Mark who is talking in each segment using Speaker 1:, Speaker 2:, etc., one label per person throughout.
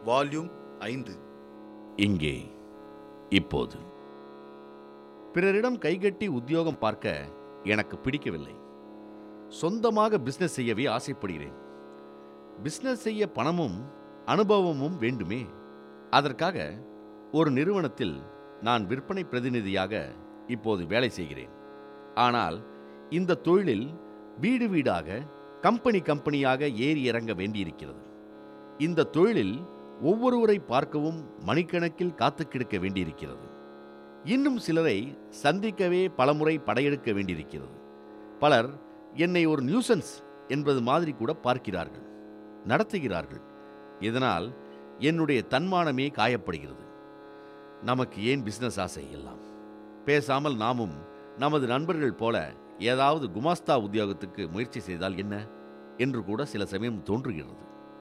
Speaker 1: volume ஐந்து
Speaker 2: இங்கே இப்போது பிறரிடம் கைகட்டி உத்தியோகம் பார்க்க எனக்கு பிடிக்கவில்லை சொந்தமாக பிசினஸ் செய்யவே ஆசைப்படுகிறேன் பிசினஸ் செய்ய பணமும் அனுபவமும் வேண்டுமே அதற்காக ஒரு நிறுவனத்தில் நான் விற்பனை பிரதிநிதியாக இப்போது வேலை செய்கிறேன் ஆனால் இந்த தொழிலில் வீடு வீடாக கம்பெனி கம்பெனியாக ஏறி இறங்க வேண்டியிருக்கிறது இந்த தொழிலில் ஒவ்வொருவரை பார்க்கவும் மணிக்கணக்கில் காத்து கிடக்க வேண்டியிருக்கிறது இன்னும் சிலரை சந்திக்கவே பலமுறை படையெடுக்க வேண்டியிருக்கிறது பலர் என்னை ஒரு நியூசன்ஸ் என்பது மாதிரி கூட பார்க்கிறார்கள் நடத்துகிறார்கள் இதனால் என்னுடைய தன்மானமே காயப்படுகிறது நமக்கு ஏன் பிசினஸ் ஆசை எல்லாம் பேசாமல் நாமும் நமது நண்பர்கள் போல ஏதாவது குமாஸ்தா உத்தியோகத்துக்கு முயற்சி செய்தால் என்ன என்று கூட சில சமயம் தோன்றுகிறது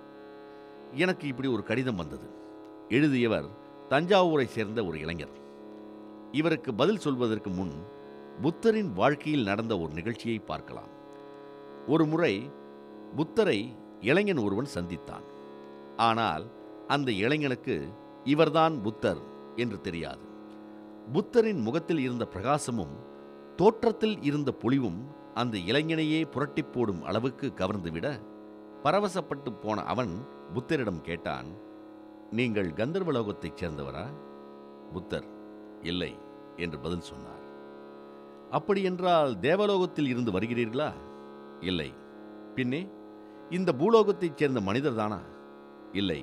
Speaker 2: எனக்கு இப்படி ஒரு கடிதம் வந்தது எழுதியவர் தஞ்சாவூரை சேர்ந்த ஒரு இளைஞர் இவருக்கு பதில் சொல்வதற்கு முன் புத்தரின் வாழ்க்கையில் நடந்த ஒரு நிகழ்ச்சியை பார்க்கலாம் ஒரு முறை புத்தரை இளைஞன் ஒருவன் சந்தித்தான் ஆனால் அந்த இளைஞனுக்கு இவர்தான் புத்தர் என்று தெரியாது புத்தரின் முகத்தில் இருந்த பிரகாசமும் தோற்றத்தில் இருந்த பொலிவும் அந்த இளைஞனையே புரட்டிப் போடும் அளவுக்கு கவர்ந்துவிட பரவசப்பட்டு போன அவன் புத்தரிடம் கேட்டான் நீங்கள் கந்தர்வலோகத்தைச் சேர்ந்தவரா புத்தர் இல்லை என்று பதில் சொன்னார் அப்படியென்றால் தேவலோகத்தில் இருந்து வருகிறீர்களா இல்லை பின்னே இந்த பூலோகத்தைச் சேர்ந்த மனிதர்தானா இல்லை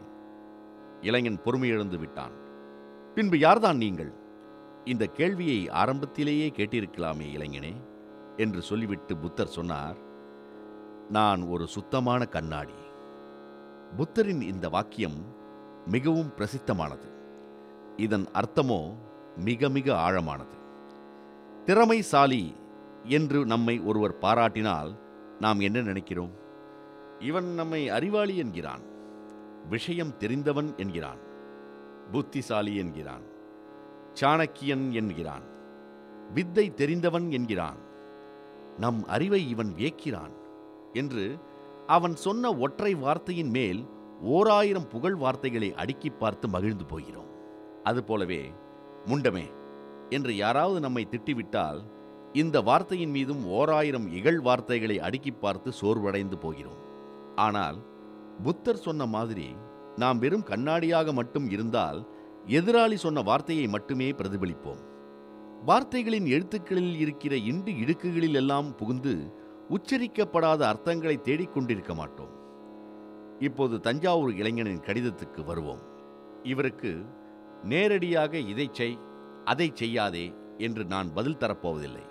Speaker 2: இளைஞன் பொறுமையிழந்து விட்டான் பின்பு யார்தான் நீங்கள் இந்த கேள்வியை ஆரம்பத்திலேயே கேட்டிருக்கலாமே இளைஞனே என்று சொல்லிவிட்டு புத்தர் சொன்னார் நான் ஒரு சுத்தமான கண்ணாடி புத்தரின் இந்த வாக்கியம் மிகவும் பிரசித்தமானது இதன் அர்த்தமோ மிக மிக ஆழமானது திறமைசாலி என்று நம்மை ஒருவர் பாராட்டினால் நாம் என்ன நினைக்கிறோம் இவன் நம்மை அறிவாளி என்கிறான் விஷயம் தெரிந்தவன் என்கிறான் புத்திசாலி என்கிறான் சாணக்கியன் என்கிறான் வித்தை தெரிந்தவன் என்கிறான் நம் அறிவை இவன் வியக்கிறான் என்று அவன் சொன்ன ஒற்றை வார்த்தையின் மேல் ஓராயிரம் புகழ் வார்த்தைகளை அடுக்கி பார்த்து மகிழ்ந்து போகிறோம் அதுபோலவே முண்டமே என்று யாராவது நம்மை திட்டிவிட்டால் இந்த வார்த்தையின் மீதும் ஓராயிரம் இகழ் வார்த்தைகளை அடுக்கி பார்த்து சோர்வடைந்து போகிறோம் ஆனால் புத்தர் சொன்ன மாதிரி நாம் வெறும் கண்ணாடியாக மட்டும் இருந்தால் எதிராளி சொன்ன வார்த்தையை மட்டுமே பிரதிபலிப்போம் வார்த்தைகளின் எழுத்துக்களில் இருக்கிற இண்டு இடுக்குகளில் எல்லாம் புகுந்து உச்சரிக்கப்படாத அர்த்தங்களை தேடிக்கொண்டிருக்க மாட்டோம் இப்போது தஞ்சாவூர் இளைஞனின் கடிதத்துக்கு வருவோம் இவருக்கு நேரடியாக இதை செய் அதை செய்யாதே என்று நான் பதில் தரப்போவதில்லை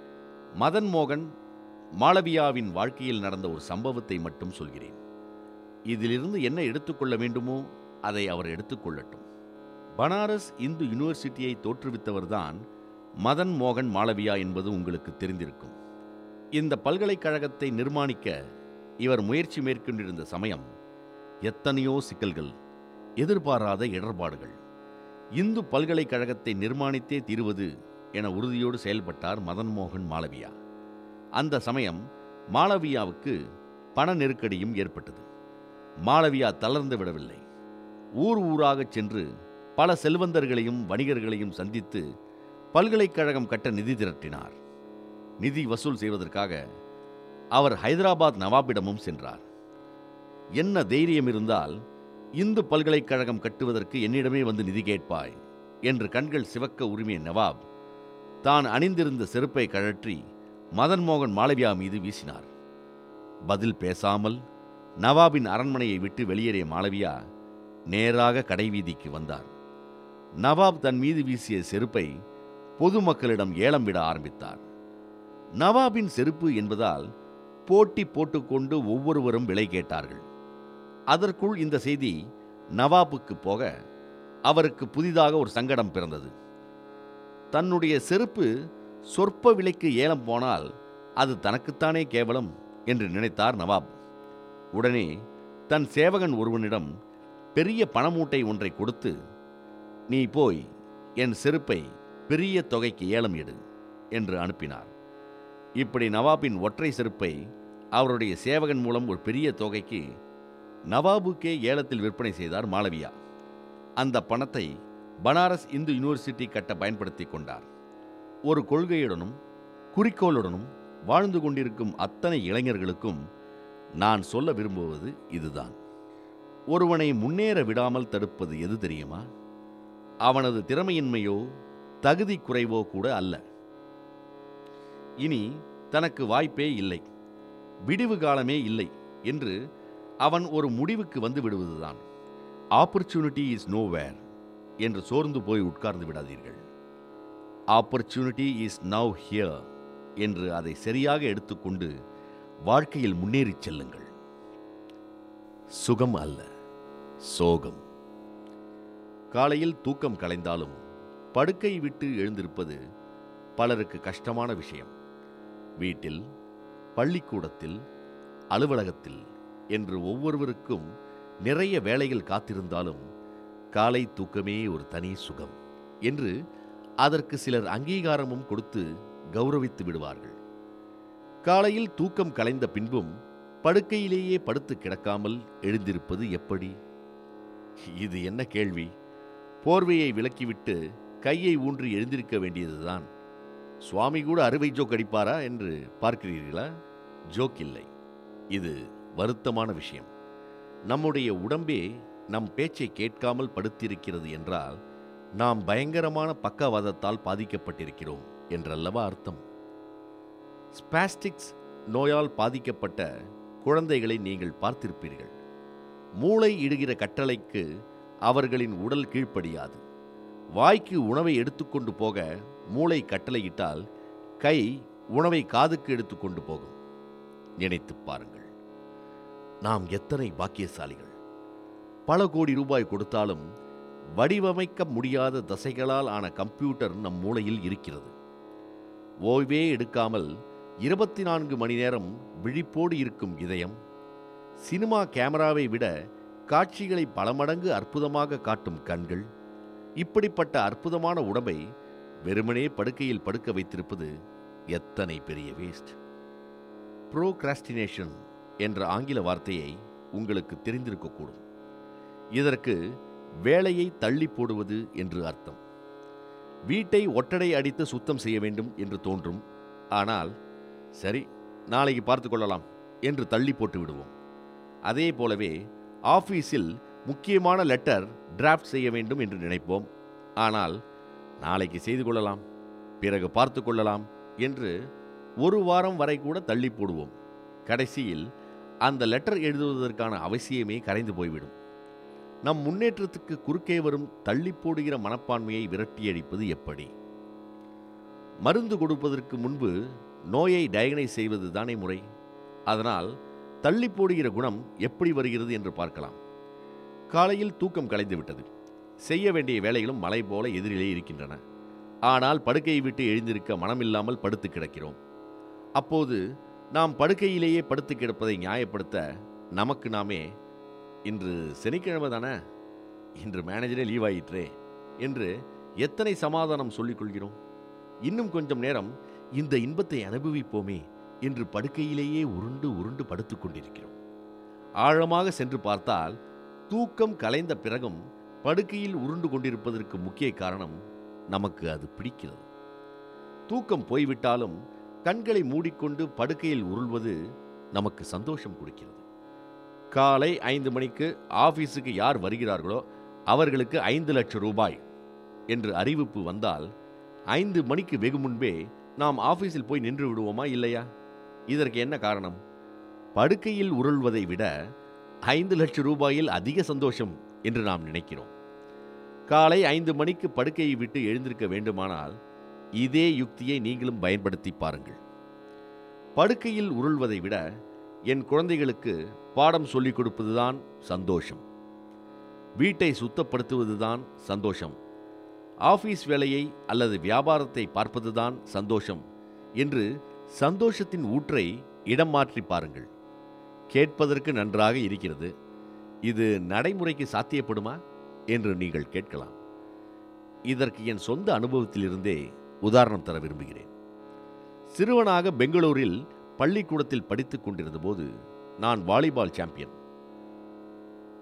Speaker 2: மதன் மோகன் மாளவியாவின் வாழ்க்கையில் நடந்த ஒரு சம்பவத்தை மட்டும் சொல்கிறேன் இதிலிருந்து என்ன எடுத்துக்கொள்ள வேண்டுமோ அதை அவர் எடுத்துக்கொள்ளட்டும் பனாரஸ் இந்து யூனிவர்சிட்டியை தோற்றுவித்தவர்தான் மதன் மோகன் மாளவியா என்பது உங்களுக்கு தெரிந்திருக்கும் இந்த பல்கலைக்கழகத்தை நிர்மாணிக்க இவர் முயற்சி மேற்கொண்டிருந்த சமயம் எத்தனையோ சிக்கல்கள் எதிர்பாராத இடர்பாடுகள் இந்து பல்கலைக்கழகத்தை நிர்மாணித்தே தீருவது என உறுதியோடு செயல்பட்டார் மதன் மோகன் மாளவியா அந்த சமயம் மாளவியாவுக்கு பண நெருக்கடியும் ஏற்பட்டது மாளவியா தளர்ந்து விடவில்லை ஊர் ஊராகச் சென்று பல செல்வந்தர்களையும் வணிகர்களையும் சந்தித்து பல்கலைக்கழகம் கட்ட நிதி திரட்டினார் நிதி வசூல் செய்வதற்காக அவர் ஹைதராபாத் நவாபிடமும் சென்றார் என்ன தைரியம் இருந்தால் இந்து பல்கலைக்கழகம் கட்டுவதற்கு என்னிடமே வந்து நிதி கேட்பாய் என்று கண்கள் சிவக்க உரிமைய நவாப் தான் அணிந்திருந்த செருப்பை கழற்றி மதன் மோகன் மாளவியா மீது வீசினார் பதில் பேசாமல் நவாபின் அரண்மனையை விட்டு வெளியேறிய மாளவியா நேராக கடைவீதிக்கு வந்தார் நவாப் தன் மீது வீசிய செருப்பை பொதுமக்களிடம் ஏலம் விட ஆரம்பித்தார் நவாபின் செருப்பு என்பதால் போட்டி போட்டுக்கொண்டு ஒவ்வொருவரும் விலை கேட்டார்கள் அதற்குள் இந்த செய்தி நவாபுக்கு போக அவருக்கு புதிதாக ஒரு சங்கடம் பிறந்தது தன்னுடைய செருப்பு சொற்ப விலைக்கு ஏலம் போனால் அது தனக்குத்தானே கேவலம் என்று நினைத்தார் நவாப் உடனே தன் சேவகன் ஒருவனிடம் பெரிய பணமூட்டை ஒன்றை கொடுத்து நீ போய் என் செருப்பை பெரிய தொகைக்கு ஏலம் எடு என்று அனுப்பினார் இப்படி நவாபின் ஒற்றை செருப்பை அவருடைய சேவகன் மூலம் ஒரு பெரிய தொகைக்கு நவாபுக்கே ஏலத்தில் விற்பனை செய்தார் மாளவியா அந்த பணத்தை பனாரஸ் இந்து யூனிவர்சிட்டி கட்ட பயன்படுத்தி கொண்டார் ஒரு கொள்கையுடனும் குறிக்கோளுடனும் வாழ்ந்து கொண்டிருக்கும் அத்தனை இளைஞர்களுக்கும் நான் சொல்ல விரும்புவது இதுதான் ஒருவனை முன்னேற விடாமல் தடுப்பது எது தெரியுமா அவனது திறமையின்மையோ தகுதி குறைவோ கூட அல்ல இனி தனக்கு வாய்ப்பே இல்லை விடிவு காலமே இல்லை என்று அவன் ஒரு முடிவுக்கு வந்து விடுவதுதான் ஆப்பர்ச்சுனிட்டி இஸ் நோவேர் என்று சோர்ந்து போய் உட்கார்ந்து விடாதீர்கள் ஆப்பர்ச்சுனிட்டி இஸ் நவ் ஹியர் என்று அதை சரியாக எடுத்துக்கொண்டு வாழ்க்கையில் முன்னேறிச் செல்லுங்கள் சுகம் அல்ல சோகம் காலையில் தூக்கம் கலைந்தாலும் படுக்கை விட்டு எழுந்திருப்பது பலருக்கு கஷ்டமான விஷயம் வீட்டில் பள்ளிக்கூடத்தில் அலுவலகத்தில் என்று ஒவ்வொருவருக்கும் நிறைய வேலைகள் காத்திருந்தாலும் காலை தூக்கமே ஒரு தனி சுகம் என்று அதற்கு சிலர் அங்கீகாரமும் கொடுத்து கௌரவித்து விடுவார்கள் காலையில் தூக்கம் கலைந்த பின்பும் படுக்கையிலேயே படுத்து கிடக்காமல் எழுந்திருப்பது எப்படி இது என்ன கேள்வி போர்வையை விலக்கிவிட்டு கையை ஊன்றி எழுந்திருக்க வேண்டியதுதான் சுவாமி கூட அறுவை ஜோக் அடிப்பாரா என்று பார்க்கிறீர்களா ஜோக் இல்லை இது வருத்தமான விஷயம் நம்முடைய உடம்பே நம் பேச்சை கேட்காமல் படுத்திருக்கிறது என்றால் நாம் பயங்கரமான பக்கவாதத்தால் பாதிக்கப்பட்டிருக்கிறோம் என்றல்லவா அர்த்தம் ஸ்பாஸ்டிக்ஸ் நோயால் பாதிக்கப்பட்ட குழந்தைகளை நீங்கள் பார்த்திருப்பீர்கள் மூளை இடுகிற கட்டளைக்கு அவர்களின் உடல் கீழ்ப்படியாது வாய்க்கு உணவை எடுத்துக்கொண்டு போக மூளை கட்டளையிட்டால் கை உணவை காதுக்கு எடுத்துக்கொண்டு போகும் நினைத்துப் பாருங்கள் நாம் எத்தனை பாக்கியசாலிகள் பல கோடி ரூபாய் கொடுத்தாலும் வடிவமைக்க முடியாத தசைகளால் ஆன கம்ப்யூட்டர் நம் மூளையில் இருக்கிறது ஓய்வே எடுக்காமல் இருபத்தி நான்கு மணி நேரம் விழிப்போடு இருக்கும் இதயம் சினிமா கேமராவை விட காட்சிகளை பல மடங்கு அற்புதமாக காட்டும் கண்கள் இப்படிப்பட்ட அற்புதமான உடம்பை வெறுமனே படுக்கையில் படுக்க வைத்திருப்பது எத்தனை பெரிய வேஸ்ட் ப்ரோக்ராஸ்டினேஷன் என்ற ஆங்கில வார்த்தையை உங்களுக்கு தெரிந்திருக்கக்கூடும் இதற்கு வேலையை தள்ளி போடுவது என்று அர்த்தம் வீட்டை ஒட்டடை அடித்து சுத்தம் செய்ய வேண்டும் என்று தோன்றும் ஆனால் சரி நாளைக்கு பார்த்து கொள்ளலாம் என்று தள்ளி போட்டு விடுவோம் அதே போலவே ஆஃபீஸில் முக்கியமான லெட்டர் டிராஃப்ட் செய்ய வேண்டும் என்று நினைப்போம் ஆனால் நாளைக்கு செய்து கொள்ளலாம் பிறகு பார்த்து கொள்ளலாம் என்று ஒரு வாரம் வரை கூட தள்ளி போடுவோம் கடைசியில் அந்த லெட்டர் எழுதுவதற்கான அவசியமே கரைந்து போய்விடும் நம் முன்னேற்றத்துக்கு குறுக்கே வரும் தள்ளி போடுகிற மனப்பான்மையை விரட்டியடிப்பது எப்படி மருந்து கொடுப்பதற்கு முன்பு நோயை டயக்னைஸ் செய்வது தானே முறை அதனால் தள்ளி போடுகிற குணம் எப்படி வருகிறது என்று பார்க்கலாம் காலையில் தூக்கம் கலைந்து விட்டது செய்ய வேண்டிய வேலைகளும் மலை போல எதிரிலே இருக்கின்றன ஆனால் படுக்கையை விட்டு எழுந்திருக்க மனமில்லாமல் படுத்து கிடக்கிறோம் அப்போது நாம் படுக்கையிலேயே படுத்து கிடப்பதை நியாயப்படுத்த நமக்கு நாமே இன்று சனிக்கிழமை தானே இன்று மேனேஜரே லீவ் ஆயிற்றே என்று எத்தனை சமாதானம் சொல்லிக் கொள்கிறோம் இன்னும் கொஞ்சம் நேரம் இந்த இன்பத்தை அனுபவிப்போமே என்று படுக்கையிலேயே உருண்டு உருண்டு படுத்துக் கொண்டிருக்கிறோம் ஆழமாக சென்று பார்த்தால் தூக்கம் கலைந்த பிறகும் படுக்கையில் உருண்டு கொண்டிருப்பதற்கு முக்கிய காரணம் நமக்கு அது பிடிக்கிறது தூக்கம் போய்விட்டாலும் கண்களை மூடிக்கொண்டு படுக்கையில் உருள்வது நமக்கு சந்தோஷம் கொடுக்கிறது காலை ஐந்து மணிக்கு ஆபீஸுக்கு யார் வருகிறார்களோ அவர்களுக்கு ஐந்து லட்சம் ரூபாய் என்று அறிவிப்பு வந்தால் ஐந்து மணிக்கு வெகு முன்பே நாம் ஆபீஸில் போய் நின்று விடுவோமா இல்லையா இதற்கு என்ன காரணம் படுக்கையில் உருள்வதை விட ஐந்து லட்சம் ரூபாயில் அதிக சந்தோஷம் என்று நாம் நினைக்கிறோம் காலை ஐந்து மணிக்கு படுக்கையை விட்டு எழுந்திருக்க வேண்டுமானால் இதே யுக்தியை நீங்களும் பயன்படுத்தி பாருங்கள் படுக்கையில் உருள்வதை விட என் குழந்தைகளுக்கு பாடம் சொல்லிக் கொடுப்பதுதான் சந்தோஷம் வீட்டை சுத்தப்படுத்துவதுதான் சந்தோஷம் ஆபீஸ் வேலையை அல்லது வியாபாரத்தை பார்ப்பதுதான் சந்தோஷம் என்று சந்தோஷத்தின் ஊற்றை இடம் மாற்றி பாருங்கள் கேட்பதற்கு நன்றாக இருக்கிறது இது நடைமுறைக்கு சாத்தியப்படுமா என்று நீங்கள் கேட்கலாம் இதற்கு என் சொந்த அனுபவத்திலிருந்தே உதாரணம் தர விரும்புகிறேன் சிறுவனாக பெங்களூரில் பள்ளிக்கூடத்தில் படித்துக் கொண்டிருந்த போது நான் வாலிபால் சாம்பியன்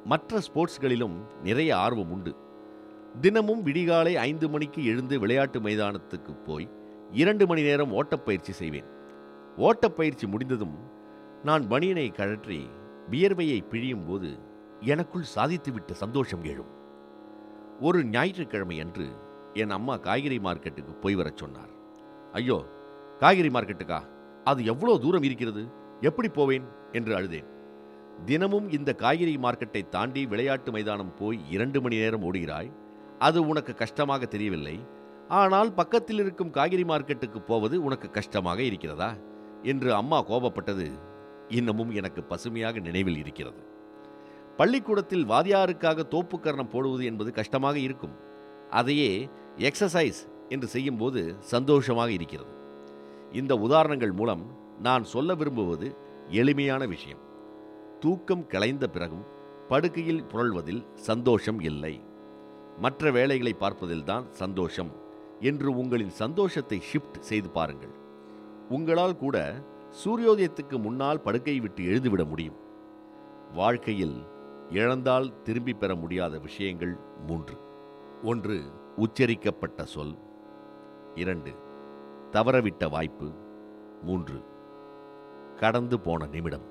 Speaker 2: மற்ற ஸ்போர்ட்ஸ்களிலும் நிறைய ஆர்வம் உண்டு தினமும் விடிகாலை ஐந்து மணிக்கு எழுந்து விளையாட்டு மைதானத்துக்கு போய் இரண்டு மணி நேரம் ஓட்டப்பயிற்சி செய்வேன் ஓட்டப்பயிற்சி முடிந்ததும் நான் பனியனை கழற்றி வியர்வையை பிழியும் போது எனக்குள் சாதித்துவிட்ட சந்தோஷம் எழும் ஒரு ஞாயிற்றுக்கிழமை அன்று என் அம்மா காய்கறி மார்க்கெட்டுக்கு போய் வரச் சொன்னார் ஐயோ காய்கறி மார்க்கெட்டுக்கா அது எவ்வளோ தூரம் இருக்கிறது எப்படி போவேன் என்று அழுதேன் தினமும் இந்த காய்கறி மார்க்கெட்டை தாண்டி விளையாட்டு மைதானம் போய் இரண்டு மணி நேரம் ஓடுகிறாய் அது உனக்கு கஷ்டமாக தெரியவில்லை ஆனால் பக்கத்தில் இருக்கும் காய்கறி மார்க்கெட்டுக்கு போவது உனக்கு கஷ்டமாக இருக்கிறதா என்று அம்மா கோபப்பட்டது இன்னமும் எனக்கு பசுமையாக நினைவில் இருக்கிறது பள்ளிக்கூடத்தில் வாதியாருக்காக தோப்புக்கரணம் போடுவது என்பது கஷ்டமாக இருக்கும் அதையே எக்ஸசைஸ் என்று செய்யும்போது சந்தோஷமாக இருக்கிறது இந்த உதாரணங்கள் மூலம் நான் சொல்ல விரும்புவது எளிமையான விஷயம் தூக்கம் கலைந்த பிறகும் படுக்கையில் புரள்வதில் சந்தோஷம் இல்லை மற்ற வேலைகளை பார்ப்பதில்தான் சந்தோஷம் என்று உங்களின் சந்தோஷத்தை ஷிஃப்ட் செய்து பாருங்கள் உங்களால் கூட சூரியோதயத்துக்கு முன்னால் படுக்கையை விட்டு எழுந்துவிட முடியும் வாழ்க்கையில் இழந்தால் திரும்பி பெற முடியாத விஷயங்கள் மூன்று ஒன்று உச்சரிக்கப்பட்ட சொல் இரண்டு தவறவிட்ட வாய்ப்பு மூன்று கடந்து போன நிமிடம்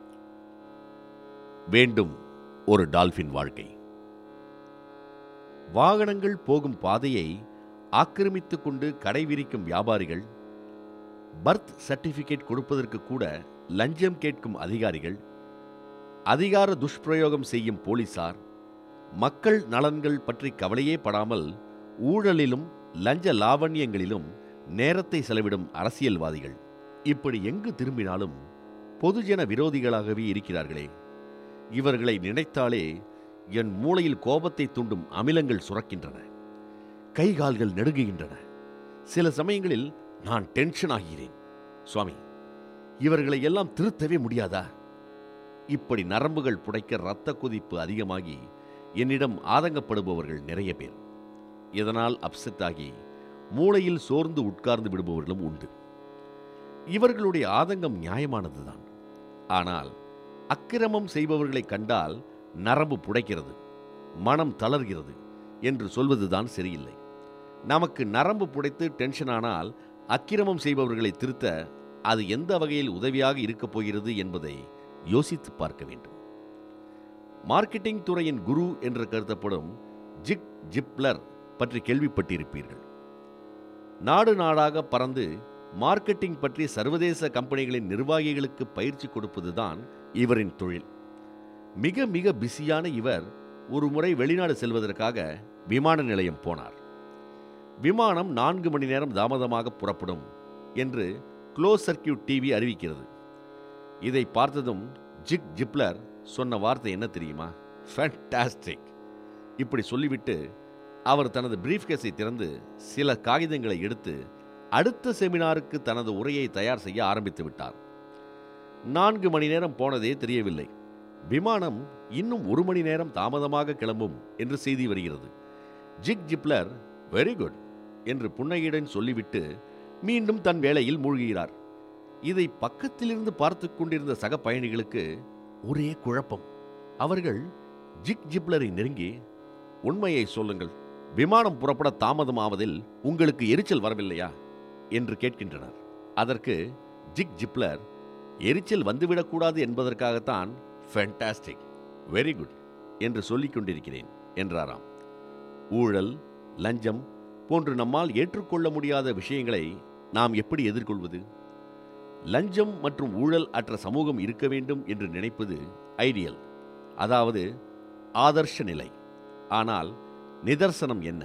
Speaker 2: வேண்டும் ஒரு டால்பின் வாழ்க்கை வாகனங்கள் போகும் பாதையை ஆக்கிரமித்துக் கொண்டு கடை விரிக்கும் வியாபாரிகள் பர்த் சர்டிபிகேட் கொடுப்பதற்கு கூட லஞ்சம் கேட்கும் அதிகாரிகள் அதிகார துஷ்பிரயோகம் செய்யும் போலீசார் மக்கள் நலன்கள் பற்றி கவலையே படாமல் ஊழலிலும் லஞ்ச லாவண்யங்களிலும் நேரத்தை செலவிடும் அரசியல்வாதிகள் இப்படி எங்கு திரும்பினாலும் பொதுஜன விரோதிகளாகவே இருக்கிறார்களே இவர்களை நினைத்தாலே என் மூளையில் கோபத்தை தூண்டும் அமிலங்கள் சுரக்கின்றன கை கால்கள் நடுங்குகின்றன சில சமயங்களில் நான் டென்ஷன் ஆகிறேன் சுவாமி இவர்களை எல்லாம் திருத்தவே முடியாதா இப்படி நரம்புகள் புடைக்க இரத்த கொதிப்பு அதிகமாகி என்னிடம் ஆதங்கப்படுபவர்கள் நிறைய பேர் இதனால் அப்செட் ஆகி மூளையில் சோர்ந்து உட்கார்ந்து விடுபவர்களும் உண்டு இவர்களுடைய ஆதங்கம் நியாயமானதுதான் ஆனால் அக்கிரமம் செய்பவர்களை கண்டால் நரம்பு புடைக்கிறது மனம் தளர்கிறது என்று சொல்வதுதான் சரியில்லை நமக்கு நரம்பு புடைத்து டென்ஷன் ஆனால் அக்கிரமம் செய்பவர்களை திருத்த அது எந்த வகையில் உதவியாக இருக்கப் போகிறது என்பதை யோசித்து பார்க்க வேண்டும் மார்க்கெட்டிங் துறையின் குரு என்று கருதப்படும் ஜிக் ஜிப்லர் பற்றி கேள்விப்பட்டிருப்பீர்கள் நாடு நாடாக பறந்து மார்க்கெட்டிங் பற்றி சர்வதேச கம்பெனிகளின் நிர்வாகிகளுக்கு பயிற்சி கொடுப்பதுதான் இவரின் தொழில் மிக மிக பிஸியான இவர் ஒரு முறை வெளிநாடு செல்வதற்காக விமான நிலையம் போனார் விமானம் நான்கு மணி நேரம் தாமதமாக புறப்படும் என்று க்ளோஸ் சர்க்கியூட் டிவி அறிவிக்கிறது இதை பார்த்ததும் ஜிக் ஜிப்லர் சொன்ன வார்த்தை என்ன தெரியுமா ஃபேண்டாஸ்டிக் இப்படி சொல்லிவிட்டு அவர் தனது பிரீஃப்கேஸை திறந்து சில காகிதங்களை எடுத்து அடுத்த செமினாருக்கு தனது உரையை தயார் செய்ய ஆரம்பித்து விட்டார் நான்கு மணி நேரம் போனதே தெரியவில்லை விமானம் இன்னும் ஒரு மணி நேரம் தாமதமாக கிளம்பும் என்று செய்தி வருகிறது ஜிக் ஜிப்லர் வெரி குட் என்று புன்னகையுடன் சொல்லிவிட்டு மீண்டும் தன் வேலையில் மூழ்குகிறார் இதை பக்கத்திலிருந்து பார்த்து கொண்டிருந்த சக பயணிகளுக்கு ஒரே குழப்பம் அவர்கள் ஜிக் ஜிப்லரை நெருங்கி உண்மையை சொல்லுங்கள் விமானம் புறப்பட தாமதமாவதில் உங்களுக்கு எரிச்சல் வரவில்லையா என்று கேட்கின்றனர் அதற்கு ஜிக் ஜிப்லர் எரிச்சல் வந்துவிடக்கூடாது என்பதற்காகத்தான் ஃபேண்டாஸ்டிக் வெரி குட் என்று சொல்லிக் கொண்டிருக்கிறேன் என்றாராம் ஊழல் லஞ்சம் போன்று நம்மால் ஏற்றுக்கொள்ள முடியாத விஷயங்களை நாம் எப்படி எதிர்கொள்வது லஞ்சம் மற்றும் ஊழல் அற்ற சமூகம் இருக்க வேண்டும் என்று நினைப்பது ஐடியல் அதாவது ஆதர்ஷ நிலை ஆனால் நிதர்சனம் என்ன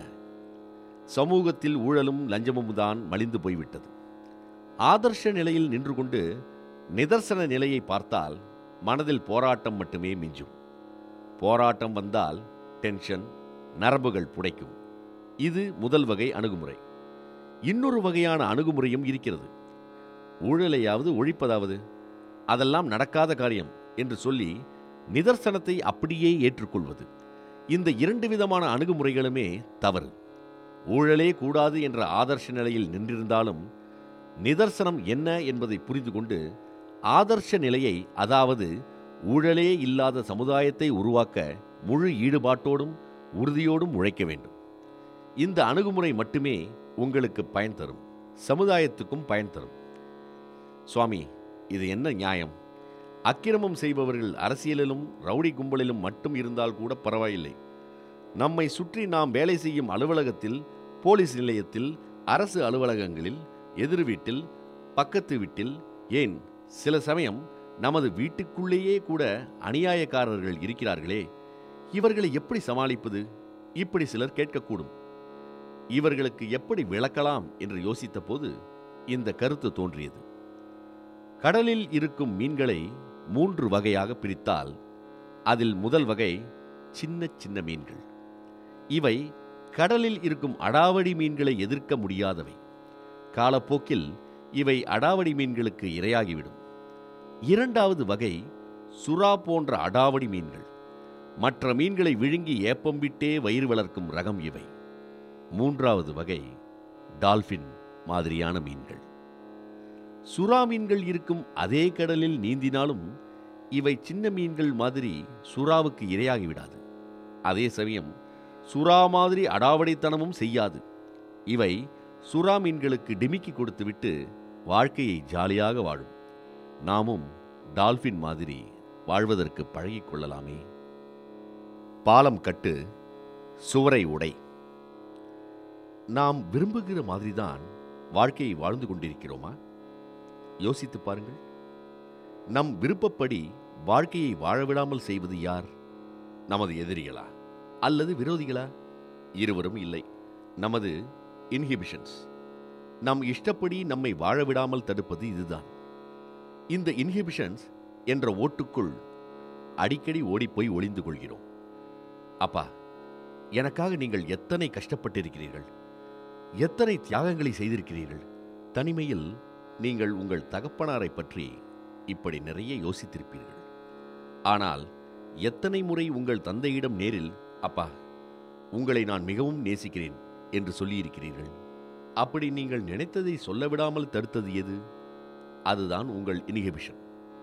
Speaker 2: சமூகத்தில் ஊழலும் லஞ்சமும் தான் மலிந்து போய்விட்டது ஆதர்ஷ நிலையில் நின்று கொண்டு நிதர்சன நிலையை பார்த்தால் மனதில் போராட்டம் மட்டுமே மிஞ்சும் போராட்டம் வந்தால் டென்ஷன் நரம்புகள் புடைக்கும் இது முதல் வகை அணுகுமுறை இன்னொரு வகையான அணுகுமுறையும் இருக்கிறது ஊழலையாவது ஒழிப்பதாவது அதெல்லாம் நடக்காத காரியம் என்று சொல்லி நிதர்சனத்தை அப்படியே ஏற்றுக்கொள்வது இந்த இரண்டு விதமான அணுகுமுறைகளுமே தவறு ஊழலே கூடாது என்ற ஆதர்ஷ நிலையில் நின்றிருந்தாலும் நிதர்சனம் என்ன என்பதை புரிந்து கொண்டு ஆதர்ஷ நிலையை அதாவது ஊழலே இல்லாத சமுதாயத்தை உருவாக்க முழு ஈடுபாட்டோடும் உறுதியோடும் உழைக்க வேண்டும் இந்த அணுகுமுறை மட்டுமே உங்களுக்கு பயன் தரும் சமுதாயத்துக்கும் பயன் தரும் சுவாமி இது என்ன நியாயம் அக்கிரமம் செய்பவர்கள் அரசியலிலும் ரவுடி கும்பலிலும் மட்டும் இருந்தால் கூட பரவாயில்லை நம்மை சுற்றி நாம் வேலை செய்யும் அலுவலகத்தில் போலீஸ் நிலையத்தில் அரசு அலுவலகங்களில் எதிர் வீட்டில் பக்கத்து வீட்டில் ஏன் சில சமயம் நமது வீட்டுக்குள்ளேயே கூட அநியாயக்காரர்கள் இருக்கிறார்களே இவர்களை எப்படி சமாளிப்பது இப்படி சிலர் கேட்கக்கூடும் இவர்களுக்கு எப்படி விளக்கலாம் என்று யோசித்தபோது இந்த கருத்து தோன்றியது கடலில் இருக்கும் மீன்களை மூன்று வகையாக பிரித்தால் அதில் முதல் வகை சின்ன சின்ன மீன்கள் இவை கடலில் இருக்கும் அடாவடி மீன்களை எதிர்க்க முடியாதவை காலப்போக்கில் இவை அடாவடி மீன்களுக்கு இரையாகிவிடும் இரண்டாவது வகை சுறா போன்ற அடாவடி மீன்கள் மற்ற மீன்களை விழுங்கி ஏப்பம் விட்டே வயிறு வளர்க்கும் ரகம் இவை மூன்றாவது வகை டால்பின் மாதிரியான மீன்கள் சுறா மீன்கள் இருக்கும் அதே கடலில் நீந்தினாலும் இவை சின்ன மீன்கள் மாதிரி சுறாவுக்கு இரையாகிவிடாது அதே சமயம் சுறா மாதிரி அடாவடித்தனமும் செய்யாது இவை சுறா மீன்களுக்கு டிமிக்கி கொடுத்துவிட்டு வாழ்க்கையை ஜாலியாக வாழும் நாமும் டால்பின் மாதிரி வாழ்வதற்கு பழகிக் கொள்ளலாமே பாலம் கட்டு சுவரை உடை நாம் விரும்புகிற மாதிரிதான் வாழ்க்கையை வாழ்ந்து கொண்டிருக்கிறோமா யோசித்து பாருங்கள் நம் விருப்பப்படி வாழ்க்கையை வாழவிடாமல் செய்வது யார் நமது எதிரிகளா அல்லது விரோதிகளா இருவரும் இல்லை நமது இன்ஹிபிஷன்ஸ் நம் இஷ்டப்படி நம்மை வாழவிடாமல் தடுப்பது இதுதான் இந்த இன்ஹிபிஷன்ஸ் என்ற ஓட்டுக்குள் அடிக்கடி ஓடிப்போய் ஒளிந்து கொள்கிறோம் அப்பா எனக்காக நீங்கள் எத்தனை கஷ்டப்பட்டிருக்கிறீர்கள் எத்தனை தியாகங்களை செய்திருக்கிறீர்கள் தனிமையில் நீங்கள் உங்கள் தகப்பனாரை பற்றி இப்படி நிறைய யோசித்திருப்பீர்கள் ஆனால் எத்தனை முறை உங்கள் தந்தையிடம் நேரில் அப்பா உங்களை நான் மிகவும் நேசிக்கிறேன் என்று சொல்லியிருக்கிறீர்கள் அப்படி நீங்கள் நினைத்ததை சொல்ல விடாமல் தடுத்தது எது அதுதான் உங்கள் இன்ஹிபிஷன்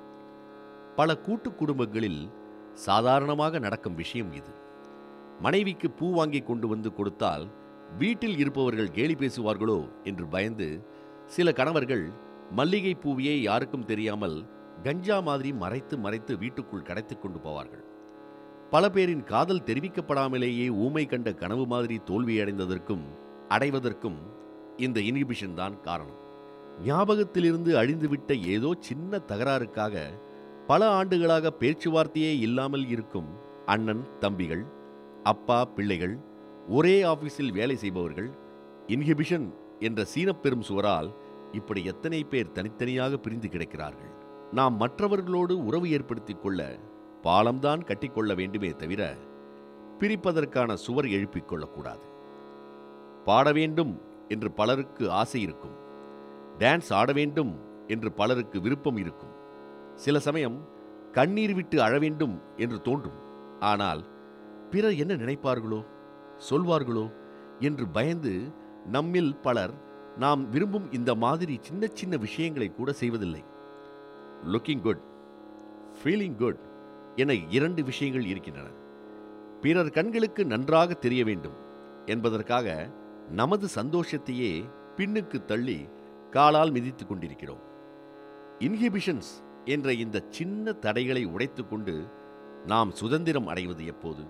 Speaker 2: பல கூட்டு குடும்பங்களில் சாதாரணமாக நடக்கும் விஷயம் இது மனைவிக்கு பூ வாங்கி கொண்டு வந்து கொடுத்தால் வீட்டில் இருப்பவர்கள் கேலி பேசுவார்களோ என்று பயந்து சில கணவர்கள் மல்லிகை பூவையே யாருக்கும் தெரியாமல் கஞ்சா மாதிரி மறைத்து மறைத்து வீட்டுக்குள் கடத்திக் கொண்டு போவார்கள் பல பேரின் காதல் தெரிவிக்கப்படாமலேயே ஊமை கண்ட கனவு மாதிரி தோல்வியடைந்ததற்கும் அடைவதற்கும் இந்த இன்ஹிபிஷன் தான் காரணம் ஞாபகத்திலிருந்து அழிந்துவிட்ட ஏதோ சின்ன தகராறுக்காக பல ஆண்டுகளாக பேச்சுவார்த்தையே இல்லாமல் இருக்கும் அண்ணன் தம்பிகள் அப்பா பிள்ளைகள் ஒரே ஆபீஸில் வேலை செய்பவர்கள் இன்ஹிபிஷன் என்ற சீனப்பெரும் சுவரால் இப்படி எத்தனை பேர் தனித்தனியாக பிரிந்து கிடக்கிறார்கள் நாம் மற்றவர்களோடு உறவு ஏற்படுத்திக் கொள்ள பாலம்தான் கட்டிக்கொள்ள வேண்டுமே தவிர பிரிப்பதற்கான சுவர் எழுப்பிக் கொள்ளக்கூடாது பாட வேண்டும் என்று பலருக்கு ஆசை இருக்கும் டான்ஸ் ஆட வேண்டும் என்று பலருக்கு விருப்பம் இருக்கும் சில சமயம் கண்ணீர் விட்டு அழ வேண்டும் என்று தோன்றும் ஆனால் பிறர் என்ன நினைப்பார்களோ சொல்வார்களோ என்று பயந்து நம்மில் பலர் நாம் விரும்பும் இந்த மாதிரி சின்ன சின்ன விஷயங்களை கூட செய்வதில்லை லுக்கிங் குட் ஃபீலிங் குட் என இரண்டு விஷயங்கள் இருக்கின்றன பிறர் கண்களுக்கு நன்றாக தெரிய வேண்டும் என்பதற்காக நமது சந்தோஷத்தையே பின்னுக்கு தள்ளி காலால் மிதித்துக் கொண்டிருக்கிறோம் இன்ஹிபிஷன்ஸ் என்ற இந்த சின்ன தடைகளை உடைத்துக்கொண்டு நாம் சுதந்திரம் அடைவது எப்போது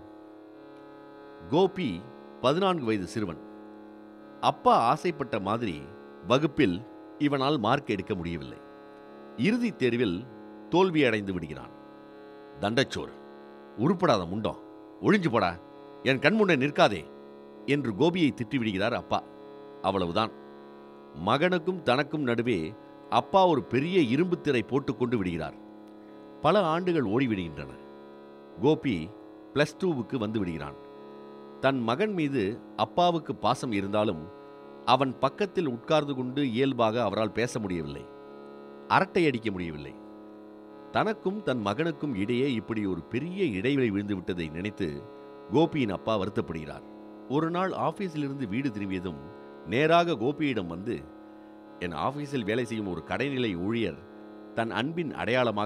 Speaker 2: கோபி பதினான்கு வயது சிறுவன் அப்பா ஆசைப்பட்ட மாதிரி வகுப்பில் இவனால் மார்க் எடுக்க முடியவில்லை இறுதித் தேர்வில் தோல்வி அடைந்து விடுகிறான் தண்டச்சோர் உருப்படாத முண்டம் ஒழிஞ்சு போடா என் கண்முன்னே நிற்காதே என்று கோபியை திட்டிவிடுகிறார் அப்பா அவ்வளவுதான் மகனுக்கும் தனக்கும் நடுவே அப்பா ஒரு பெரிய இரும்பு திரை போட்டுக்கொண்டு விடுகிறார் பல ஆண்டுகள் ஓடிவிடுகின்றன கோபி பிளஸ் டூவுக்கு வந்து விடுகிறான் தன் மகன் மீது அப்பாவுக்கு பாசம் இருந்தாலும் அவன் பக்கத்தில் உட்கார்ந்து கொண்டு இயல்பாக அவரால் பேச முடியவில்லை அரட்டை அடிக்க முடியவில்லை தனக்கும் தன் மகனுக்கும் இடையே இப்படி ஒரு பெரிய இடைவெளி விழுந்து விட்டதை நினைத்து கோபியின் அப்பா வருத்தப்படுகிறார் ஒரு நாள் ஆபீஸிலிருந்து வீடு திரும்பியதும் நேராக கோபியிடம் வந்து என் ஆபீஸில் வேலை செய்யும் ஒரு கடைநிலை ஊழியர் தன் அன்பின் அடையாளமாக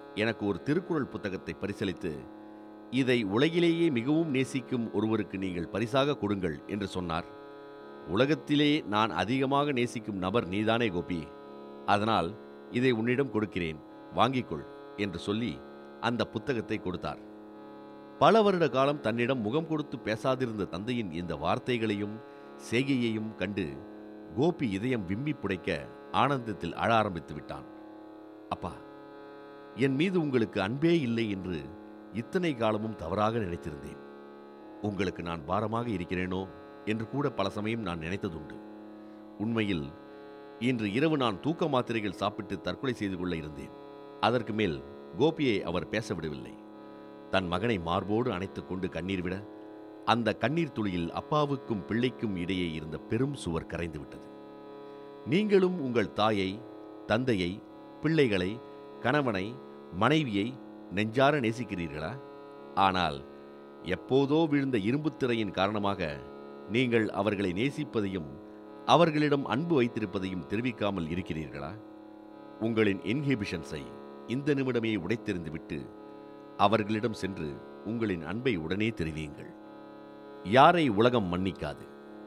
Speaker 2: எனக்கு ஒரு திருக்குறள் புத்தகத்தை பரிசளித்து இதை உலகிலேயே மிகவும் நேசிக்கும் ஒருவருக்கு நீங்கள் பரிசாக கொடுங்கள் என்று சொன்னார் உலகத்திலே நான் அதிகமாக நேசிக்கும் நபர் நீதானே கோபி அதனால் இதை உன்னிடம் கொடுக்கிறேன் வாங்கிக்கொள் என்று சொல்லி அந்த புத்தகத்தை கொடுத்தார் பல வருட காலம் தன்னிடம் முகம் கொடுத்து பேசாதிருந்த தந்தையின் இந்த வார்த்தைகளையும் செய்கையையும் கண்டு கோபி இதயம் விம்மி புடைக்க ஆனந்தத்தில் அழ ஆரம்பித்து விட்டான் அப்பா என் மீது உங்களுக்கு அன்பே இல்லை என்று இத்தனை காலமும் தவறாக நினைத்திருந்தேன் உங்களுக்கு நான் பாரமாக இருக்கிறேனோ என்று கூட பல சமயம் நான் நினைத்ததுண்டு உண்மையில் இன்று இரவு நான் தூக்க மாத்திரைகள் சாப்பிட்டு தற்கொலை செய்து கொள்ள இருந்தேன் அதற்கு மேல் கோபியை அவர் பேச விடவில்லை தன் மகனை மார்போடு அணைத்துக் கொண்டு கண்ணீர் விட அந்த கண்ணீர் துளியில் அப்பாவுக்கும் பிள்ளைக்கும் இடையே இருந்த பெரும் சுவர் கரைந்து விட்டது நீங்களும் உங்கள் தாயை தந்தையை பிள்ளைகளை கணவனை மனைவியை நெஞ்சார நேசிக்கிறீர்களா ஆனால் எப்போதோ விழுந்த இரும்புத் திரையின் காரணமாக நீங்கள் அவர்களை நேசிப்பதையும் அவர்களிடம் அன்பு வைத்திருப்பதையும் தெரிவிக்காமல் இருக்கிறீர்களா உங்களின் இன்ஹிபிஷன்ஸை இந்த நிமிடமே உடைத்தெறிந்துவிட்டு அவர்களிடம் சென்று உங்களின் அன்பை உடனே தெரிவியுங்கள் யாரை உலகம் மன்னிக்காது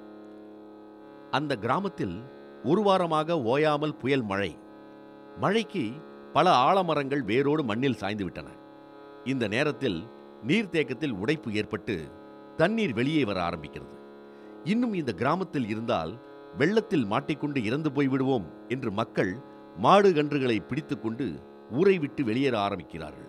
Speaker 2: அந்த கிராமத்தில் ஒரு வாரமாக ஓயாமல் புயல் மழை மழைக்கு பல ஆலமரங்கள் வேரோடு மண்ணில் சாய்ந்து விட்டன இந்த நேரத்தில் நீர்த்தேக்கத்தில் உடைப்பு ஏற்பட்டு தண்ணீர் வெளியே வர ஆரம்பிக்கிறது இன்னும் இந்த கிராமத்தில் இருந்தால் வெள்ளத்தில் மாட்டிக்கொண்டு இறந்து போய்விடுவோம் என்று மக்கள் மாடு கன்றுகளை பிடித்துக்கொண்டு ஊரை விட்டு வெளியேற ஆரம்பிக்கிறார்கள்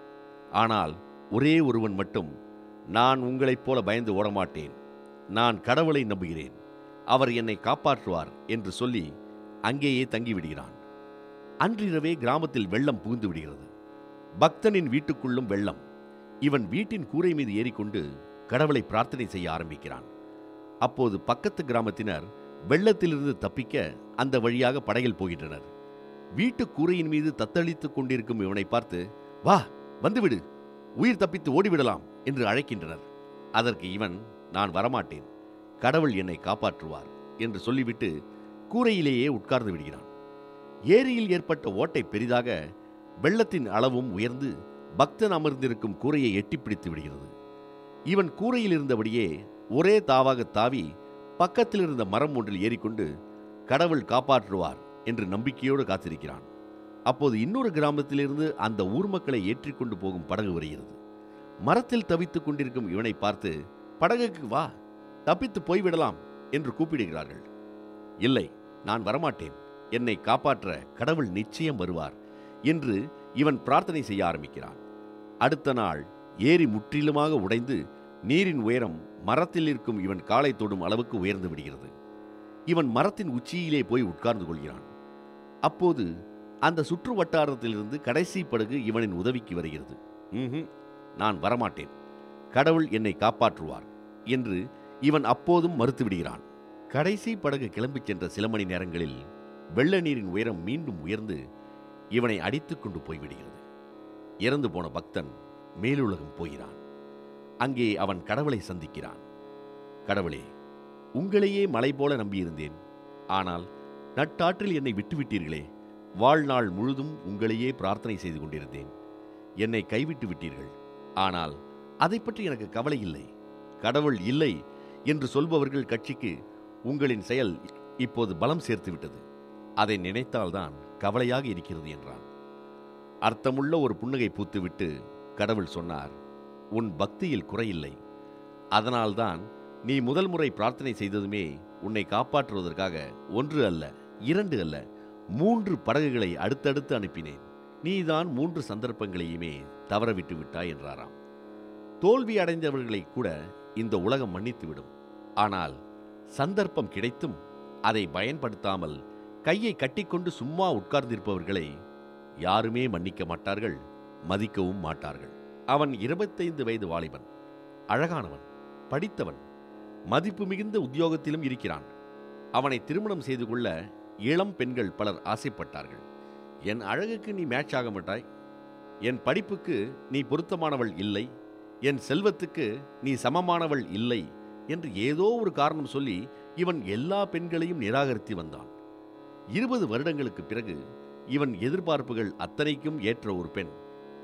Speaker 2: ஆனால் ஒரே ஒருவன் மட்டும் நான் உங்களைப் போல பயந்து ஓடமாட்டேன் நான் கடவுளை நம்புகிறேன் அவர் என்னை காப்பாற்றுவார் என்று சொல்லி அங்கேயே தங்கிவிடுகிறான் அன்றிரவே கிராமத்தில் வெள்ளம் புகுந்து விடுகிறது பக்தனின் வீட்டுக்குள்ளும் வெள்ளம் இவன் வீட்டின் கூரை மீது ஏறிக்கொண்டு கடவுளை பிரார்த்தனை செய்ய ஆரம்பிக்கிறான் அப்போது பக்கத்து கிராமத்தினர் வெள்ளத்திலிருந்து தப்பிக்க அந்த வழியாக படகில் போகின்றனர் வீட்டு கூரையின் மீது தத்தளித்துக் கொண்டிருக்கும் இவனை பார்த்து வா வந்துவிடு உயிர் தப்பித்து ஓடிவிடலாம் என்று அழைக்கின்றனர் அதற்கு இவன் நான் வரமாட்டேன் கடவுள் என்னை காப்பாற்றுவார் என்று சொல்லிவிட்டு கூரையிலேயே உட்கார்ந்து விடுகிறான் ஏரியில் ஏற்பட்ட ஓட்டை பெரிதாக வெள்ளத்தின் அளவும் உயர்ந்து பக்தன் அமர்ந்திருக்கும் கூரையை எட்டிப் பிடித்து விடுகிறது இவன் கூரையில் இருந்தபடியே ஒரே தாவாக தாவி பக்கத்தில் இருந்த மரம் ஒன்றில் ஏறிக்கொண்டு கடவுள் காப்பாற்றுவார் என்று நம்பிக்கையோடு காத்திருக்கிறான் அப்போது இன்னொரு கிராமத்திலிருந்து அந்த ஊர் மக்களை ஏற்றிக்கொண்டு போகும் படகு வருகிறது மரத்தில் தவித்துக் கொண்டிருக்கும் இவனை பார்த்து படகுக்கு வா தப்பித்து போய்விடலாம் என்று கூப்பிடுகிறார்கள் இல்லை நான் வரமாட்டேன் என்னை காப்பாற்ற கடவுள் நிச்சயம் வருவார் என்று இவன் பிரார்த்தனை செய்ய ஆரம்பிக்கிறான் அடுத்த நாள் ஏரி முற்றிலுமாக உடைந்து நீரின் உயரம் மரத்தில் இருக்கும் இவன் காலை தொடும் அளவுக்கு உயர்ந்து விடுகிறது இவன் மரத்தின் உச்சியிலே போய் உட்கார்ந்து கொள்கிறான் அப்போது அந்த சுற்று வட்டாரத்திலிருந்து கடைசி படகு இவனின் உதவிக்கு வருகிறது "ம்ஹும், நான் வரமாட்டேன் கடவுள் என்னை காப்பாற்றுவார் என்று இவன் அப்போதும் மறுத்து விடுகிறான் கடைசி படகு கிளம்பிச் சென்ற சில மணி நேரங்களில் வெள்ள நீரின் உயரம் மீண்டும் உயர்ந்து இவனை அடித்துக் கொண்டு போய்விடுகிறது இறந்து போன பக்தன் மேலுலகம் போகிறான் அங்கே அவன் கடவுளை சந்திக்கிறான் கடவுளே உங்களையே மலை போல நம்பியிருந்தேன் ஆனால் நட்டாற்றில் என்னை விட்டுவிட்டீர்களே வாழ்நாள் முழுதும் உங்களையே பிரார்த்தனை செய்து கொண்டிருந்தேன் என்னை கைவிட்டு விட்டீர்கள் ஆனால் அதை பற்றி எனக்கு கவலை இல்லை கடவுள் இல்லை என்று சொல்பவர்கள் கட்சிக்கு உங்களின் செயல் இப்போது பலம் சேர்த்து விட்டது அதை நினைத்தால்தான் கவலையாக இருக்கிறது என்றான் அர்த்தமுள்ள ஒரு புன்னகை பூத்துவிட்டு கடவுள் சொன்னார் உன் பக்தியில் குறையில்லை அதனால்தான் நீ முதல் முறை பிரார்த்தனை செய்ததுமே உன்னை காப்பாற்றுவதற்காக ஒன்று அல்ல இரண்டு அல்ல மூன்று படகுகளை அடுத்தடுத்து அனுப்பினேன் நீதான் மூன்று சந்தர்ப்பங்களையுமே தவறவிட்டு விட்டாய் என்றாராம் தோல்வி அடைந்தவர்களை கூட இந்த உலகம் மன்னித்துவிடும் ஆனால் சந்தர்ப்பம் கிடைத்தும் அதை பயன்படுத்தாமல் கையை கட்டிக்கொண்டு சும்மா உட்கார்ந்திருப்பவர்களை யாருமே மன்னிக்க மாட்டார்கள் மதிக்கவும் மாட்டார்கள் அவன் இருபத்தைந்து வயது வாலிபன் அழகானவன் படித்தவன் மதிப்பு மிகுந்த உத்தியோகத்திலும் இருக்கிறான் அவனை திருமணம் செய்து கொள்ள இளம் பெண்கள் பலர் ஆசைப்பட்டார்கள் என் அழகுக்கு நீ மேட்ச் ஆக மாட்டாய் என் படிப்புக்கு நீ பொருத்தமானவள் இல்லை என் செல்வத்துக்கு நீ சமமானவள் இல்லை என்று ஏதோ ஒரு காரணம் சொல்லி இவன் எல்லா பெண்களையும் நிராகரித்து வந்தான் இருபது வருடங்களுக்கு பிறகு இவன் எதிர்பார்ப்புகள் அத்தனைக்கும் ஏற்ற ஒரு பெண்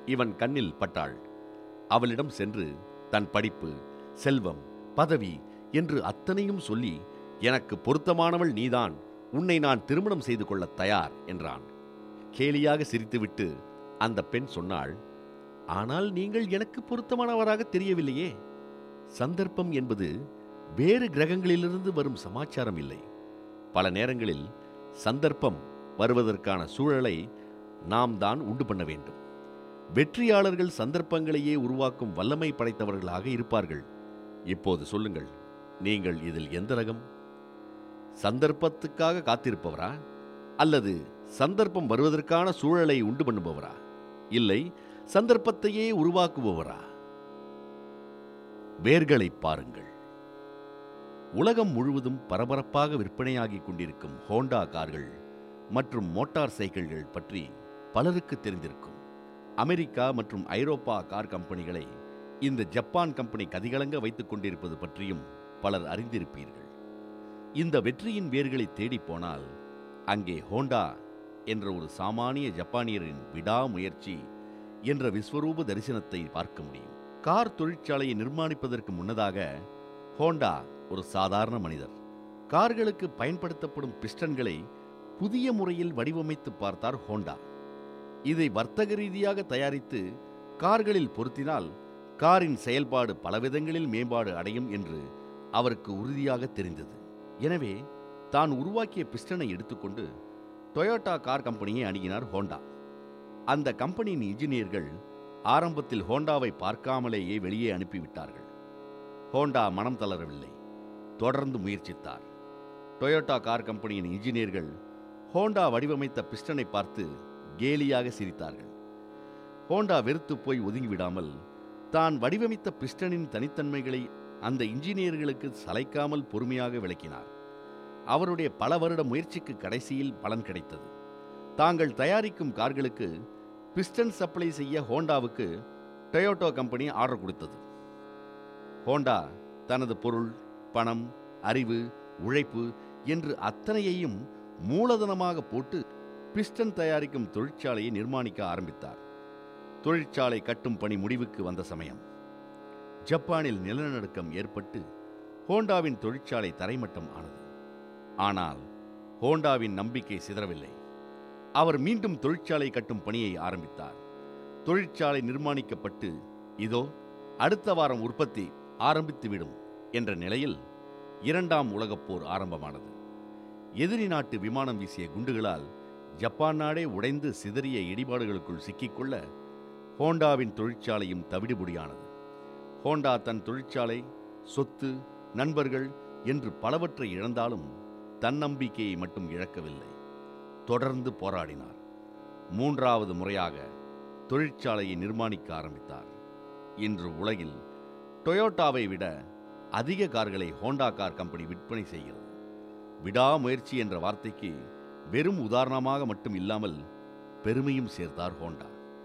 Speaker 2: இவன் கண்ணில் பட்டாள் அவளிடம் சென்று தன் படிப்பு செல்வம் பதவி என்று அத்தனையும் சொல்லி எனக்கு பொருத்தமானவள் நீதான் உன்னை நான் திருமணம் செய்து கொள்ளத் தயார் என்றான் கேலியாக சிரித்துவிட்டு அந்த பெண் சொன்னாள் ஆனால் நீங்கள் எனக்கு பொருத்தமானவராக தெரியவில்லையே சந்தர்ப்பம் என்பது வேறு கிரகங்களிலிருந்து வரும் சமாச்சாரம் இல்லை பல நேரங்களில் சந்தர்ப்பம் வருவதற்கான சூழலை நாம் தான் உண்டு பண்ண வேண்டும் வெற்றியாளர்கள் சந்தர்ப்பங்களையே உருவாக்கும் வல்லமை படைத்தவர்களாக இருப்பார்கள் இப்போது சொல்லுங்கள் நீங்கள் இதில் எந்த ரகம் சந்தர்ப்பத்துக்காக காத்திருப்பவரா அல்லது சந்தர்ப்பம் வருவதற்கான சூழலை உண்டு பண்ணுபவரா இல்லை சந்தர்ப்பத்தையே உருவாக்குபவரா வேர்களை பாருங்கள் உலகம் முழுவதும் பரபரப்பாக விற்பனையாகிக் கொண்டிருக்கும் ஹோண்டா கார்கள் மற்றும் மோட்டார் சைக்கிள்கள் பற்றி பலருக்கு தெரிந்திருக்கும் அமெரிக்கா மற்றும் ஐரோப்பா கார் கம்பெனிகளை இந்த ஜப்பான் கம்பெனி கதிகலங்க வைத்துக் கொண்டிருப்பது பற்றியும் பலர் அறிந்திருப்பீர்கள் இந்த வெற்றியின் வேர்களை தேடிப் போனால் அங்கே ஹோண்டா என்ற ஒரு சாமானிய ஜப்பானியரின் விடாமுயற்சி என்ற விஸ்வரூப தரிசனத்தை பார்க்க முடியும் கார் தொழிற்சாலையை நிர்மாணிப்பதற்கு முன்னதாக ஹோண்டா ஒரு சாதாரண மனிதர் கார்களுக்கு பயன்படுத்தப்படும் பிஸ்டன்களை புதிய முறையில் வடிவமைத்து பார்த்தார் ஹோண்டா இதை வர்த்தக ரீதியாக தயாரித்து கார்களில் பொருத்தினால் காரின் செயல்பாடு பலவிதங்களில் மேம்பாடு அடையும் என்று அவருக்கு உறுதியாக தெரிந்தது எனவே தான் உருவாக்கிய பிஸ்டனை எடுத்துக்கொண்டு டொயோட்டா கார் கம்பெனியை அணுகினார் ஹோண்டா அந்த கம்பெனியின் இன்ஜினியர்கள் ஆரம்பத்தில் ஹோண்டாவை பார்க்காமலேயே வெளியே அனுப்பிவிட்டார்கள் ஹோண்டா மனம் தளரவில்லை தொடர்ந்து முயற்சித்தார் டொயோட்டா கார் கம்பெனியின் இன்ஜினியர்கள் ஹோண்டா வடிவமைத்த பிஸ்டனை பார்த்து கேலியாக சிரித்தார்கள் ஹோண்டா வெறுத்து போய் ஒதுங்கிவிடாமல் தான் வடிவமைத்த பிஸ்டனின் தனித்தன்மைகளை அந்த இன்ஜினியர்களுக்கு சளைக்காமல் பொறுமையாக விளக்கினார் அவருடைய பல வருட முயற்சிக்கு கடைசியில் பலன் கிடைத்தது தாங்கள் தயாரிக்கும் கார்களுக்கு பிஸ்டன் சப்ளை செய்ய ஹோண்டாவுக்கு டொயோட்டோ கம்பெனி ஆர்டர் கொடுத்தது ஹோண்டா தனது பொருள் பணம் அறிவு உழைப்பு என்று அத்தனையையும் மூலதனமாக போட்டு பிஸ்டன் தயாரிக்கும் தொழிற்சாலையை நிர்மாணிக்க ஆரம்பித்தார் தொழிற்சாலை கட்டும் பணி முடிவுக்கு வந்த சமயம் ஜப்பானில் நிலநடுக்கம் ஏற்பட்டு ஹோண்டாவின் தொழிற்சாலை தரைமட்டம் ஆனது ஆனால் ஹோண்டாவின் நம்பிக்கை சிதறவில்லை அவர் மீண்டும் தொழிற்சாலை கட்டும் பணியை ஆரம்பித்தார் தொழிற்சாலை நிர்மாணிக்கப்பட்டு இதோ அடுத்த வாரம் உற்பத்தி ஆரம்பித்துவிடும் என்ற நிலையில் இரண்டாம் உலகப் போர் ஆரம்பமானது எதிரி நாட்டு விமானம் வீசிய குண்டுகளால் ஜப்பான் நாடே உடைந்து சிதறிய இடிபாடுகளுக்குள் சிக்கிக்கொள்ள ஹோண்டாவின் தொழிற்சாலையும் தவிடுபொடியானது ஹோண்டா தன் தொழிற்சாலை சொத்து நண்பர்கள் என்று பலவற்றை இழந்தாலும் தன்னம்பிக்கையை மட்டும் இழக்கவில்லை தொடர்ந்து போராடினார் மூன்றாவது முறையாக தொழிற்சாலையை நிர்மாணிக்க ஆரம்பித்தார் இன்று உலகில் டொயோட்டாவை விட அதிக கார்களை ஹோண்டா கார் கம்பெனி விற்பனை செய்கிறது விடாமுயற்சி என்ற வார்த்தைக்கு வெறும் உதாரணமாக மட்டும் இல்லாமல் பெருமையும் சேர்த்தார் ஹோண்டா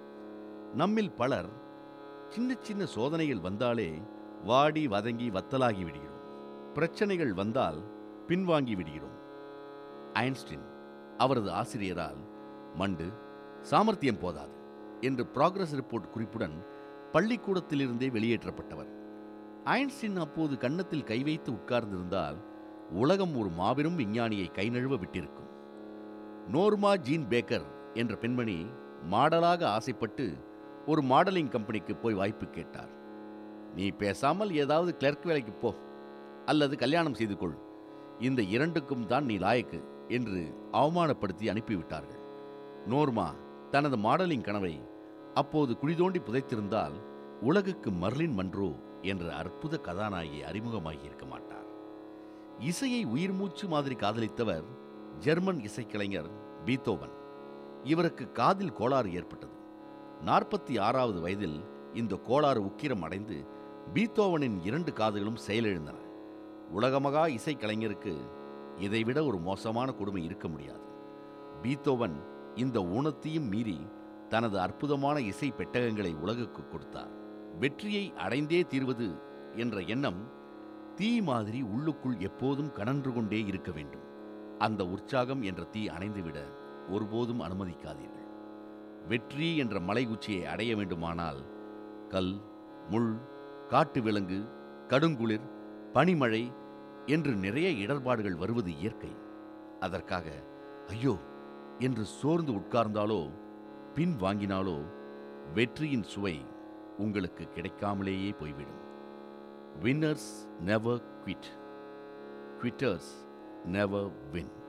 Speaker 2: நம்மில் பலர் சின்ன சின்ன சோதனைகள் வந்தாலே வாடி வதங்கி வத்தலாகி விடுகிறோம் பிரச்சனைகள் வந்தால் பின்வாங்கி விடுகிறோம் ஐன்ஸ்டீன் அவரது ஆசிரியரால் மண்டு சாமர்த்தியம் போதாது என்று ப்ராக்ரஸ் ரிப்போர்ட் குறிப்புடன் பள்ளிக்கூடத்திலிருந்தே வெளியேற்றப்பட்டவர் ஐன்ஸ்டீன் அப்போது கன்னத்தில் கை வைத்து உட்கார்ந்திருந்தால் உலகம் ஒரு மாபெரும் விஞ்ஞானியை கை நழுவ விட்டிருக்கும் நோர்மா ஜீன் பேக்கர் என்ற பெண்மணி மாடலாக ஆசைப்பட்டு ஒரு மாடலிங் கம்பெனிக்கு போய் வாய்ப்பு கேட்டார் நீ பேசாமல் ஏதாவது கிளர்க் வேலைக்கு போ அல்லது கல்யாணம் செய்து கொள் இந்த இரண்டுக்கும் தான் நீ லாயக்கு என்று அவமானப்படுத்தி அனுப்பிவிட்டார்கள் நோர்மா தனது மாடலிங் கனவை அப்போது குழிதோண்டி புதைத்திருந்தால் உலகுக்கு மர்லின் மன்றோ என்ற அற்புத கதாநாயகி அறிமுகமாகி இருக்க மாட்டார் இசையை உயிர் மூச்சு மாதிரி காதலித்தவர் ஜெர்மன் இசைக்கலைஞர் பீத்தோவன் இவருக்கு காதில் கோளாறு ஏற்பட்டது நாற்பத்தி ஆறாவது வயதில் இந்த கோளாறு உக்கிரம் அடைந்து பீத்தோவனின் இரண்டு காதுகளும் செயலிழந்தன உலகமகா இசைக்கலைஞருக்கு இதைவிட ஒரு மோசமான கொடுமை இருக்க முடியாது பீத்தோவன் இந்த ஊனத்தையும் மீறி தனது அற்புதமான இசை பெட்டகங்களை உலகுக்கு கொடுத்தார் வெற்றியை அடைந்தே தீர்வது என்ற எண்ணம் தீ மாதிரி உள்ளுக்குள் எப்போதும் கனன்று கொண்டே இருக்க வேண்டும் அந்த உற்சாகம் என்ற தீ அணைந்துவிட ஒருபோதும் அனுமதிக்காதீர்கள் வெற்றி என்ற மலை உச்சியை அடைய வேண்டுமானால் கல் முள் காட்டு விலங்கு கடுங்குளிர் பனிமழை என்று நிறைய இடர்பாடுகள் வருவது இயற்கை அதற்காக ஐயோ என்று சோர்ந்து உட்கார்ந்தாலோ பின் வாங்கினாலோ வெற்றியின் சுவை உங்களுக்கு கிடைக்காமலேயே போய்விடும் winners never quit quitters never win